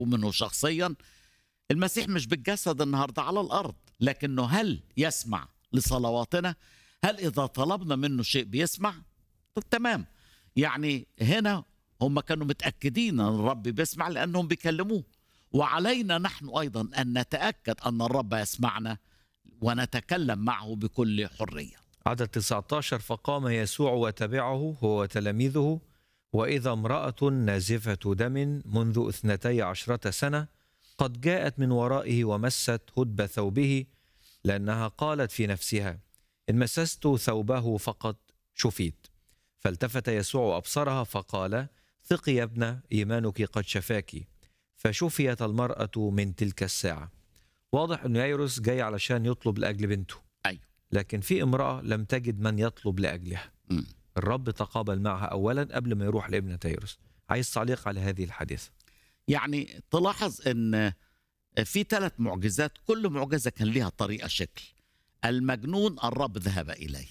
ومنه شخصيا المسيح مش بالجسد النهارده على الارض لكنه هل يسمع لصلواتنا هل اذا طلبنا منه شيء بيسمع طب تمام يعني هنا هم كانوا متاكدين ان الرب بيسمع لانهم بيكلموه وعلينا نحن ايضا ان نتاكد ان الرب يسمعنا ونتكلم معه بكل حريه عدد 19 فقام يسوع وتبعه هو وتلاميذه وإذا امرأة نازفة دم منذ اثنتي عشرة سنة قد جاءت من ورائه ومست هدب ثوبه لأنها قالت في نفسها إن مسست ثوبه فقد شفيت فالتفت يسوع أبصرها فقال ثقي يا ابنة إيمانك قد شفاك فشفيت المرأة من تلك الساعة واضح أن يايروس جاي علشان يطلب لأجل بنته أيوة. لكن في امرأة لم تجد من يطلب لأجلها مم. الرب تقابل معها أولا قبل ما يروح لابنة يايروس عايز تعليق على هذه الحادثة يعني تلاحظ ان في ثلاث معجزات كل معجزه كان لها طريقه شكل المجنون الرب ذهب اليه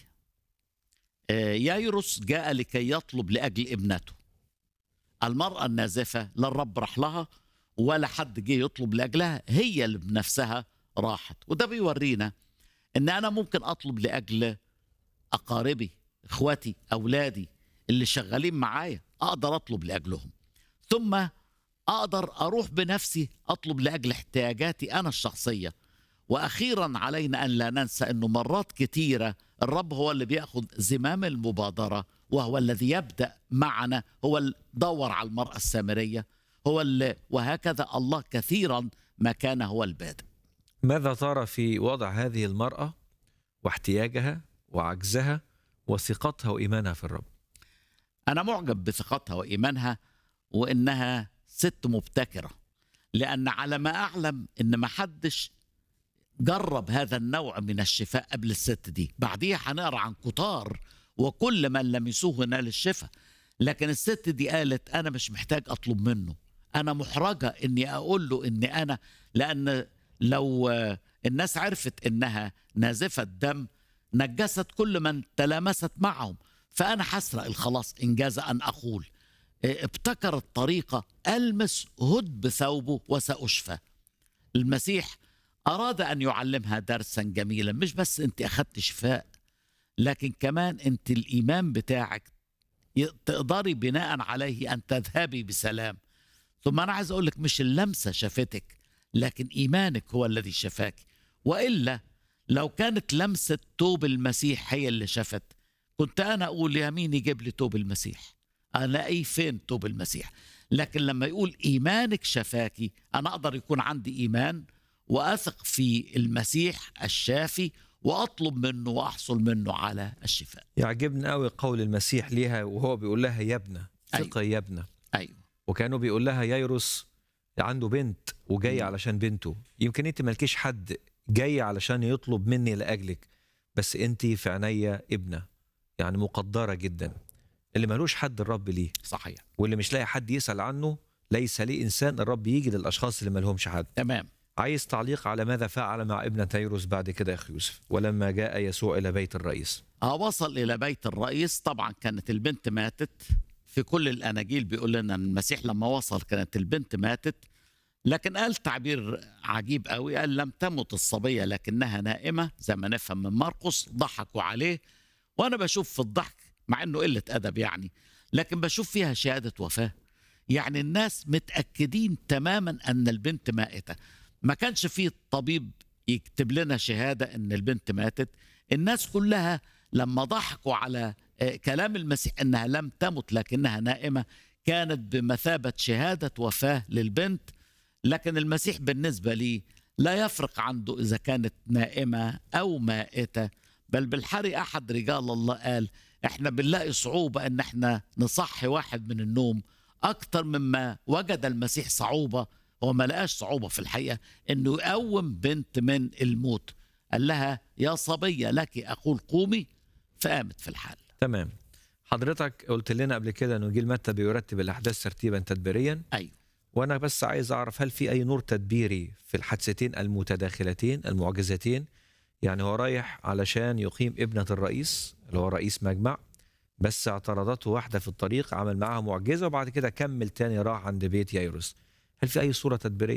آه، يايروس جاء لكي يطلب لاجل ابنته المراه النازفه لا الرب راح لها ولا حد جه يطلب لاجلها هي اللي بنفسها راحت وده بيورينا ان انا ممكن اطلب لاجل اقاربي اخواتي اولادي اللي شغالين معايا اقدر اطلب لاجلهم ثم اقدر اروح بنفسي اطلب لاجل احتياجاتي انا الشخصيه واخيرا علينا ان لا ننسى انه مرات كتيره الرب هو اللي بياخذ زمام المبادره وهو الذي يبدا معنا هو اللي دور على المراه السامريه هو اللي وهكذا الله كثيرا ما كان هو البادئ ماذا ترى في وضع هذه المرأة واحتياجها وعجزها وثقتها وإيمانها في الرب أنا معجب بثقتها وإيمانها وإنها ست مبتكرة لأن على ما أعلم إن ما حدش جرب هذا النوع من الشفاء قبل الست دي بعديها هنقرا عن كتار وكل من لمسوه نال الشفاء لكن الست دي قالت أنا مش محتاج أطلب منه أنا محرجة إني أقول له إني أنا لأن لو آه، الناس عرفت إنها نازفة دم نجست كل من تلامست معهم فأنا حسرق الخلاص إنجاز أن أقول إيه، ابتكرت طريقة ألمس هدب ثوبه وسأشفى المسيح أراد أن يعلمها درسا جميلا مش بس أنت أخذت شفاء لكن كمان أنت الإيمان بتاعك ي- تقدري بناء عليه أن تذهبي بسلام ثم أنا عايز أقول لك مش اللمسة شافتك لكن إيمانك هو الذي شفاك وإلا لو كانت لمسة توب المسيح هي اللي شفت كنت أنا أقول يا مين يجيب لي توب المسيح ألاقيه فين توب المسيح لكن لما يقول إيمانك شفاكي أنا أقدر يكون عندي إيمان وأثق في المسيح الشافي وأطلب منه وأحصل منه على الشفاء يعجبني قوي قول المسيح ليها وهو بيقول لها يا ابنة ثقة يا ابنة أيوه وكانوا بيقول لها يايروس عنده بنت وجاي مم. علشان بنته يمكن انت مالكيش حد جاي علشان يطلب مني لاجلك بس انت في عينيا ابنه يعني مقدره جدا اللي ملوش حد الرب ليه صحيح واللي مش لاقي حد يسال عنه ليس ليه انسان الرب يجي للاشخاص اللي ملهمش حد تمام عايز تعليق على ماذا فعل مع ابنة يايروس بعد كده يا اخي يوسف ولما جاء يسوع الى بيت الرئيس آه، وصل إلى بيت الرئيس طبعا كانت البنت ماتت في كل الأناجيل بيقول لنا أن المسيح لما وصل كانت البنت ماتت لكن قال تعبير عجيب قوي قال لم تمت الصبية لكنها نائمة زي ما نفهم من مرقس ضحكوا عليه وأنا بشوف في الضحك مع أنه قلة أدب يعني لكن بشوف فيها شهادة وفاة يعني الناس متأكدين تماما أن البنت مائتة ما كانش فيه طبيب يكتب لنا شهادة أن البنت ماتت الناس كلها لما ضحكوا على آه، كلام المسيح انها لم تمت لكنها نائمه كانت بمثابه شهاده وفاه للبنت لكن المسيح بالنسبه لي لا يفرق عنده اذا كانت نائمه او مائته بل بالحري احد رجال الله قال احنا بنلاقي صعوبه ان احنا نصحي واحد من النوم اكتر مما وجد المسيح صعوبه هو ما لقاش صعوبه في الحقيقه انه يقوم بنت من الموت قال لها يا صبيه لك اقول قومي فقامت في الحال تمام حضرتك قلت لنا قبل كده انه جيل متى بيرتب الاحداث ترتيبا تدبيريا ايوه وانا بس عايز اعرف هل في اي نور تدبيري في الحادثتين المتداخلتين المعجزتين يعني هو رايح علشان يقيم ابنة الرئيس اللي هو رئيس مجمع بس اعترضته واحدة في الطريق عمل معاها معجزة وبعد كده كمل تاني راح عند بيت يايروس هل في أي صورة تدبيرية